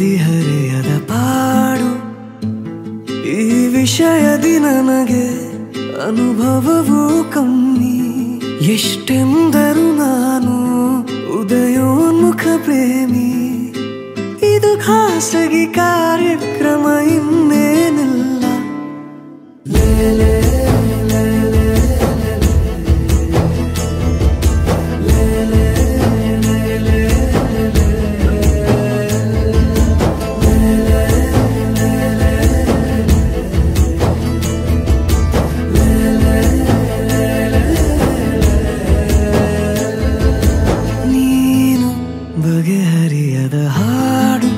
ಹದಿಹರೆಯದ ಪಾಡು ಈ ವಿಷಯದಿ ನನಗೆ ಅನುಭವವೂ ಕಮ್ಮಿ ಎಷ್ಟೆಂದರು ನಾನು ಉದಯೋನ್ಮುಖ ಪ್ರೇಮಿ ಇದು ಖಾಸಗಿ ಕಾರ್ಯಕ್ರಮ ಇನ್ನೇನಿಲ್ಲ ಲೇಲೆ ನೀನು ಬಗೆಹರಿಯದ ಹಾಡು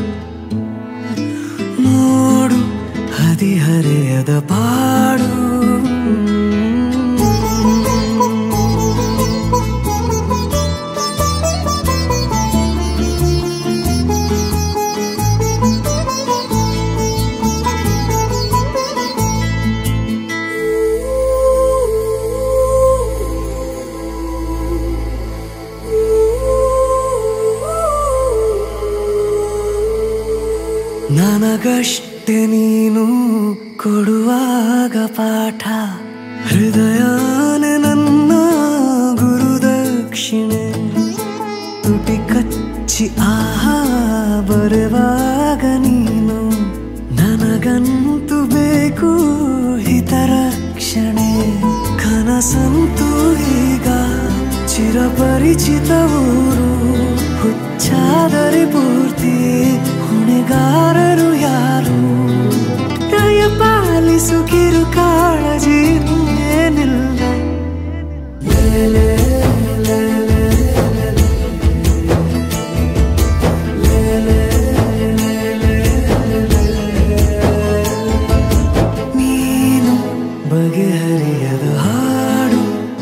ನೋಡು ಹದಿಹರೆಯದ ಪಾಡು ನನಗಷ್ಟೆ ನೀನು ಕೊಡುವಾಗ ಪಾಠ ಹೃದಯನೇ ನನ್ನ ಗುರುದಕ್ಷಿಣೆ ತುಟಿ ಕಚ್ಚಿ ಆಹಾ ಬರುವಾಗ ನೀನು ನನಗಂತೂ ಬೇಕು ಹಿತರಕ್ಷಣೆ ಕನಸಂತೂ ಈಗ ಚಿರಪರಿಚಿತ ಊರು ಹುಚ್ಚಾದರೆ ಪೂರ್ತಿ ಹೊಣೆಗಾರರು ಯಾರು ದಯ ಪಾಲಿಸು ಕಿರು ಕಾಳಜಿ ಏನಿಲ್ಲ ಲೇಲೆ ನೀನು ಬಗೆಹರಿಯದ ಹಾಡು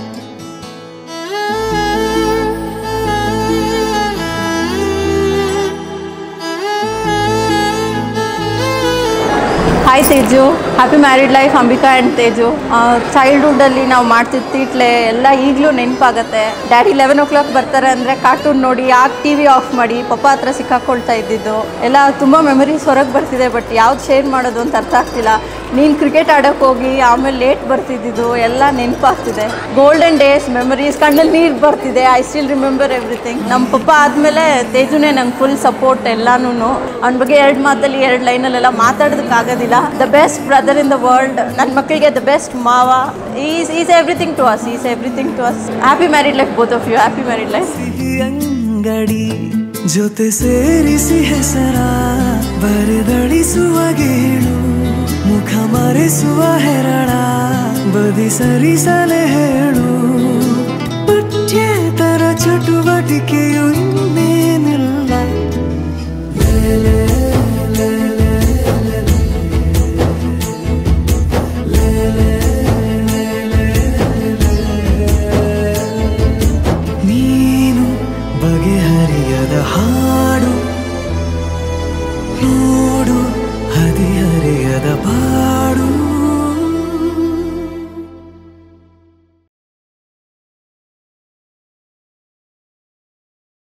hi Teju happy married life Ambika and Teju ಚೈಲ್ಡ್ಹುಡ್ಡಲ್ಲಿ ನಾವು ಮಾಡ್ತಿದ್ದ ತೀಟ್ಲೆ ಎಲ್ಲ ಈಗಲೂ ನೆನಪಾಗತ್ತೆ ಡ್ಯಾಡಿ ಲೆವೆನ್ ಓ ಕ್ಲಾಕ್ ಬರ್ತಾರೆ ಅಂದರೆ ಕಾರ್ಟೂನ್ ನೋಡಿ ಆಗ ಟಿ ವಿ ಆಫ್ ಮಾಡಿ ಪಪ್ಪ ಹತ್ರ ಸಿಕ್ಕಾಕೊಳ್ತಾ ಇದ್ದಿದ್ದು ಎಲ್ಲ ತುಂಬ ಮೆಮರೀಸ್ ಹೊರಗೆ ಬರ್ತಿದೆ ಬಟ್ ಯಾವ್ದು ಶೇರ್ ಮಾಡೋದು ಅಂತ ಅರ್ಥ ಆಗ್ತಿಲ್ಲ ನೀನು ಕ್ರಿಕೆಟ್ ಆಡೋಕ್ಕೆ ಹೋಗಿ ಆಮೇಲೆ ಲೇಟ್ ಬರ್ತಿದ್ದಿದ್ದು ಎಲ್ಲ ನೆನಪಾಗ್ತಿದೆ ಗೋಲ್ಡನ್ ಡೇಸ್ ಮೆಮರೀಸ್ ಕಣ್ಣಲ್ಲಿ ನೀರು ಬರ್ತಿದೆ ಐ ಸ್ಟಿಲ್ ರಿಮೆಂಬರ್ ಎವ್ರಿಥಿಂಗ್ ನಮ್ಮ ಪಪ್ಪ ಆದಮೇಲೆ ತೇಜುನೇ ನಂಗೆ ಫುಲ್ ಸಪೋರ್ಟ್ ಎಲ್ಲಾನು ಅವ್ನ ಬಗ್ಗೆ ಎರಡು ಮಾತಲ್ಲಿ ಎರಡು ಲೈನಲ್ಲೆಲ್ಲ ಮಾತಾಡೋದಕ್ಕಾಗೋದಿಲ್ಲ the best brother in the world ನನ್ನ ಮಕ್ಕಳಿಗೆ ದ ಬೆಸ್ಟ್ ಮಾವ is is everything to us is everything to us happy married life both of you ಹ್ಯಾಪಿ ಮ್ಯಾರಿಡ್ ಲೈಫ್ ಸಿಹಿ ಅಂಗಡಿ ಜೊತೆ ಸೇರಿಸಿ ಹೆಸರ ಬರೆದಳಿಸುವ ಗೇಳು ಮುಖ ಮರೆಸುವ ಹೆರಳ ಬದಿ ಸರಿಸಲೆ ಹೇಳು ಪಠ್ಯೇತರ ಚಟುವಟಿಕೆಯು